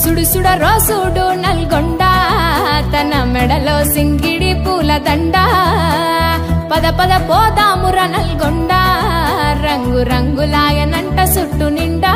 సుడు సుడ రోసుడు నల్గొండ తన మెడలో సింగిడి పూల దండ పద పద పోదాముర నల్గొండ రంగు రంగులాయనంట సుట్టు నిండా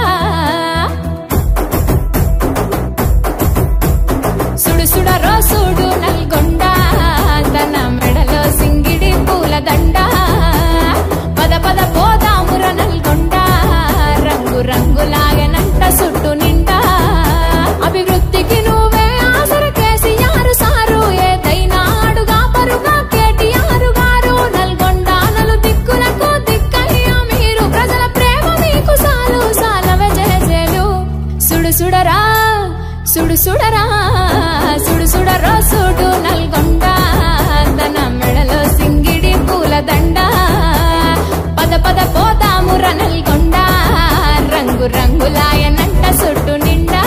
సుడు సుడ రోసుడు నల్గొండ తన మెడలో సింగిడి పూల దండ పద పద పోదాముర నల్గొండ రంగు రంగులాగనంట సుట్టు నిండా అభివృద్ధికి నువ్వే ఆసర కేసీఆర్ సారు ఏదైనా అడుగా పరుగా కేటీఆర్ గారు నల్గొండ నలు దిక్కులకు దిక్కయ్యా మీరు ప్రజల ప్రేమ మీకు సాలు సాలవ జేజేలు సుడు సుడరా సుడు సుడరా సుడు సుడరా సుడు నల్గొండ తన మెడలో సింగిడి పూల దండ పద పద పోదాముర నల్గొండ రంగు రంగులాయనంట సుట్టు నిండా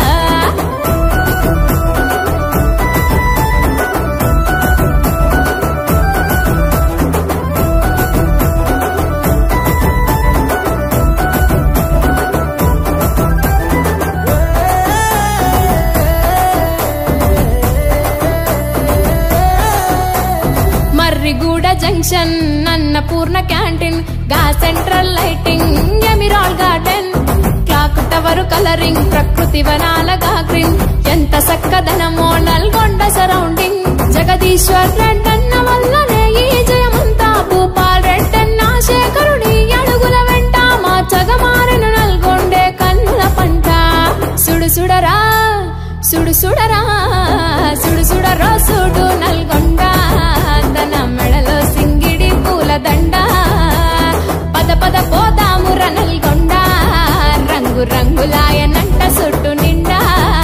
మర్రిగూడ జంక్షన్ అన్నపూర్ణ క్యాంటీన్ గా central lighting emerald garden clock tower colouring ప్రకృతి వనాల గాగ్రిన్ ఎంత చక్కదనమో నల్గొండ సరౌండింగ్ జగదీశ్వర్ రెడ్డన్న వల్లనే ఈ జయమంతా భూపాల్ రెడ్డన్న శేఖరుడి అడుగుల వెంట మా చగమారెను నల్గొండే కన్నుల పంట సుడు సుడరా సుడు సుడరా సుడు సుడరా సుడు నల్గొండ తన మెడలో సింగిడి పూల దండ పద పద పోదాముర నల్గొండ రంగు రంగులాయనంట సుట్టు నిండా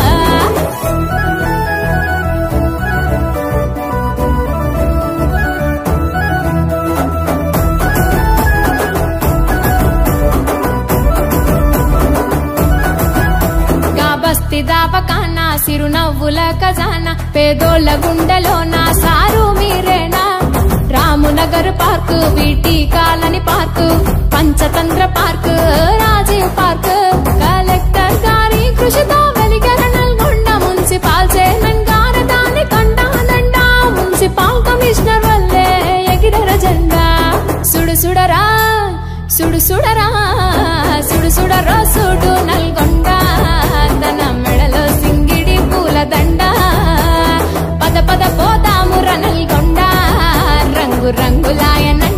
గా బస్తి దావకానా సిరునవ్వుల ఖజానా పేదోళ్ళ గుండెలో నా సారు మీరేనా రామునగర్ పార్కు వీటి కాలని park Panchatantra park Rajiv park collector గారి కృషితో వెలిగర నల్గొండ మున్సిపాల్ చైర్మన్ గారు దాని కండానండ మున్సిపల్ కమిషనర్ వల్లే ఎగిరర జెండా సుడు సుడరా సుడు సుడరా సుడు సుడరా సుడు నల్గొండ తన మెడలో సింగిడి పూల దండ పద పద పోదాముర నల్గొండ రంగు రంగులాయన